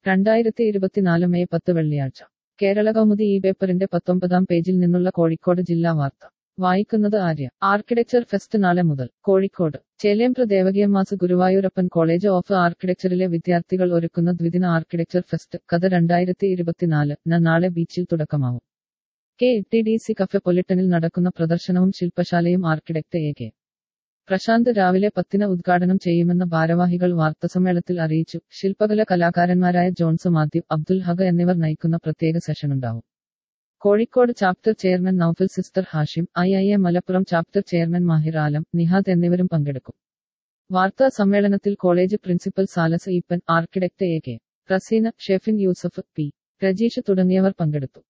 രണ്ടായിരത്തി ഇരുപത്തിനാല് മെയ് പത്ത് വെള്ളിയാഴ്ച കേരള കൗമുദി ഈ പേപ്പറിന്റെ പത്തൊമ്പതാം പേജിൽ നിന്നുള്ള കോഴിക്കോട് ജില്ലാ വാർത്ത വായിക്കുന്നത് ആര്യ ആർക്കിടെക്ചർ ഫെസ്റ്റ് നാളെ മുതൽ കോഴിക്കോട് ചേലേമ്പ്ര ദേവകിയമ്മാസ് ഗുരുവായൂരപ്പൻ കോളേജ് ഓഫ് ആർക്കിടെക്ചറിലെ വിദ്യാർത്ഥികൾ ഒരുക്കുന്ന ദ്വിദിന ആർക്കിടെക്ചർ ഫെസ്റ്റ് കഥ രണ്ടായിരത്തി ഇരുപത്തിനാല് ന നാളെ ബീച്ചിൽ തുടക്കമാവും K T D C cafe പൊലിട്ടനിൽ നടക്കുന്ന പ്രദർശനവും ശില്പശാലയും ആർക്കിടെക്ട് എ കെ പ്രശാന്ത് രാവിലെ പത്തിന് ഉദ്ഘാടനം ചെയ്യുമെന്ന് ഭാരവാഹികൾ വാർത്താസമ്മേളനത്തിൽ അറിയിച്ചു ശില്പകല കലാകാരന്മാരായ ജോൺസ് മാത്യു അബ്ദുൽ ഹഖ് എന്നിവർ നയിക്കുന്ന പ്രത്യേക സെഷനുണ്ടാവും Kozhikode chapter chairman Noufal sister Hashim I I A Malappuram chapter chairman Mahir Alam Nihad എന്നിവരും പങ്കെടുക്കും വാർത്താ സമ്മേളനത്തിൽ college principal Salas Eapen architect A K Raseena Shefin Yusuf P Rajeesh തുടങ്ങിയവർ പങ്കെടുത്തു